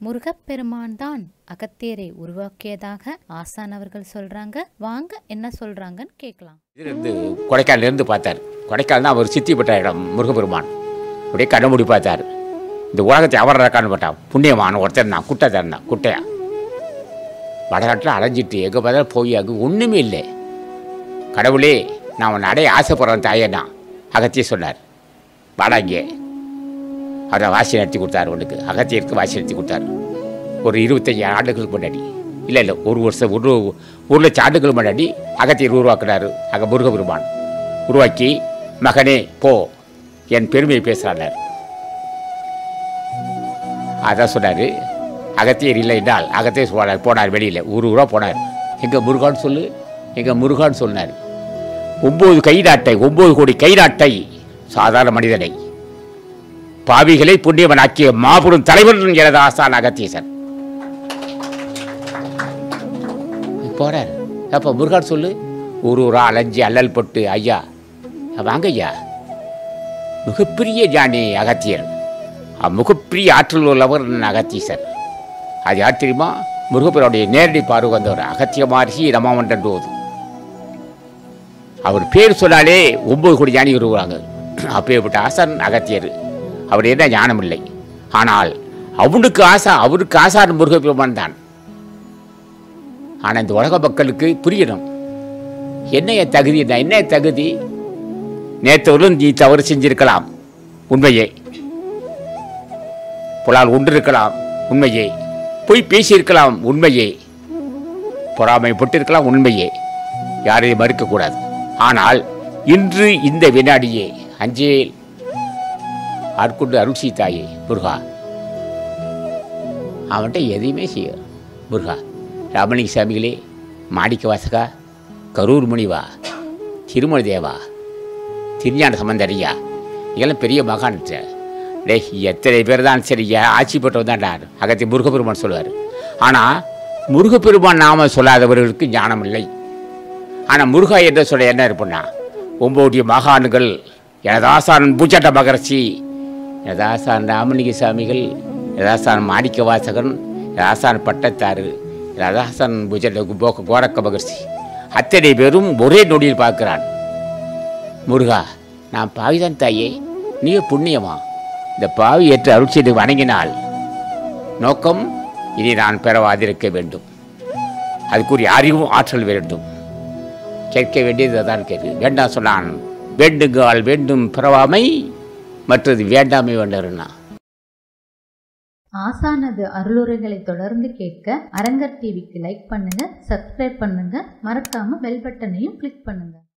முருகப்பெருமான் தான் அகத்தியரை உருவாக்கியதாக ஆசான் அவர்கள் சொல்றாங்க வாங்க என்ன சொல்றாங்கன்னு கேட்கலாம் இதிலிருந்து கொடைக்கானல இருந்து பார்த்தார் கொடைக்கானல் தான் அவர் சித்தி பெற்ற இடம் முருகப்பெருமான் அப்படியே கண்ணமூடி பார்த்தார் இந்த உலகத்தை அவர் இருக்கான்னு பார்த்தான் புண்ணியமான ஒருத்தர் தான் குட்டை தான் குட்டையா வடநாட்டில் அலைஞ்சிட்டு எங்கே பார்த்தாலும் போய் அங்கே ஒன்றுமே இல்லை கடவுளே நான் உன்னை அடைய ஆசைப்படுறேன் தாயேண்ணா அகத்திய சொன்னார் வாடா இங்கே அவரை வாசி நடத்தி கொடுத்தாரு உனக்கு அகத்தியருக்கு வாசி நடத்தி கொடுத்தாரு ஒரு இருபத்தஞ்சி ஆண்டுகளுக்கு முன்னாடி இல்லை இல்லை ஒரு வருஷம் ஒரு ஒரு லட்சம் ஆண்டுகள் முன்னாடி அகத்தியர் உருவாக்குனாரு அக முருகபெருமான் உருவாக்கி மகனே போ என் பெருமையை பேசுகிறார் அதான் சொன்னார் அகத்தியர் இல்லை என்றால் அகத்தியர் போனார் போனார் வெளியில் ஊர் ஊராக போனார் எங்கே முருகான்னு சொல்லு எங்கே முருகான்னு சொன்னார் ஒம்பது கைநாட்டை ஒம்பது கோடி கைநாட்டை சாதாரண மனிதனை பாவிகளை புண்ணியவனாக்கிய மாபெரும் தலைவர் எனது ஆசான் அகத்தீசன் போறார் அப்போ முருகான் சொல்லு ஒரு ஊரா அலைஞ்சி அல்லல் பட்டு ஐயா வாங்க ஐயா மிகப்பெரிய ஞானி அகத்தியர் அஹ் மிகப்பெரிய ஆற்றல் உள்ளவர் அகத்தீசர் அது யார் தெரியுமா முருகப்பெருடைய நேரடி பார்வை வந்தவர் அகத்திய மகர்ஷி ரமாமன்றோது அவர் பேர் சொன்னாலே ஒன்பது கோடி ஞானி வருவாங்க அப்பேற்பட்ட ஆசான் அகத்தியர் அவர் என்ன ஞானம் இல்லை ஆனால் அவனுக்கு ஆசா அவருக்கு ஆசான் முருகப்பெருமான் தான் ஆனால் இந்த உலக மக்களுக்கு புரியணும் என்ன என் தகுதி என்ன என்ன என் தகுதி நேற்றவரும் நீ தவறு செஞ்சிருக்கலாம் உண்மையே புலால் உண்டிருக்கலாம் உண்மையே பொய் பேசியிருக்கலாம் உண்மையே பொறாமைப்பட்டிருக்கலாம் உண்மையே யாரையும் மறுக்கக்கூடாது ஆனால் இன்று இந்த வினாடியே அஞ்சேல் ஆட்கொண்டு அருட்சி தாயே முருகா அவன்கிட்ட எதையுமே செய்ய முருகா ராமலிங்க சாமிகளே மாணிக்க வாசகா கரூர் முனிவா திருமண தேவா திருஞான சம்பந்தரியா இதெல்லாம் பெரிய மகான் டேய் எத்தனை பேர் தான் சரி ஏன் ஆட்சி பெற்றவன் தான் அகத்தி முருகப்பெருமான் சொல்லுவார் ஆனால் முருகப்பெருமான் நாம சொல்லாதவர்களுக்கு ஞானம் இல்லை ஆனால் முருகா என்று சொல்ல என்ன இருப்புன்னா ஒம்போடிய மகான்கள் எனதாசான் பூச்சட்ட மகர்ஷி எனதாசான் ராமலிங்க சாமிகள் எனதாசான் மாணிக்க வாசகன் எனதாசான் பட்டத்தாறு எனதாசான் பூச்சட்ட போக்க கோரக்க மகர்ஷி அத்தனை பேரும் ஒரே நொடியில் பார்க்கிறான் முருகா நான் பாவிதான் தாயே நீ புண்ணியமா இந்த பாவி ஏற்று அருட்சியை வணங்கினால் நோக்கம் இனி நான் பெறவாதிருக்க வேண்டும் அதுக்குரிய அறிவும் ஆற்றல் வேண்டும் கேட்க வேண்டியது தான் கேட்கு வேண்டாம் சொன்னான் வேண்டுங்கால் வேண்டும் பிறவாமை மற்றது வேண்டாமை வேண்டருன்னா ஆசானது அருளுரைகளை தொடர்ந்து கேட்க அரங்கர் டிவிக்கு லைக் பண்ணுங்க சப்ஸ்கிரைப் பண்ணுங்க மறக்காம பெல் பட்டனையும் கிளிக் பண்ணுங்க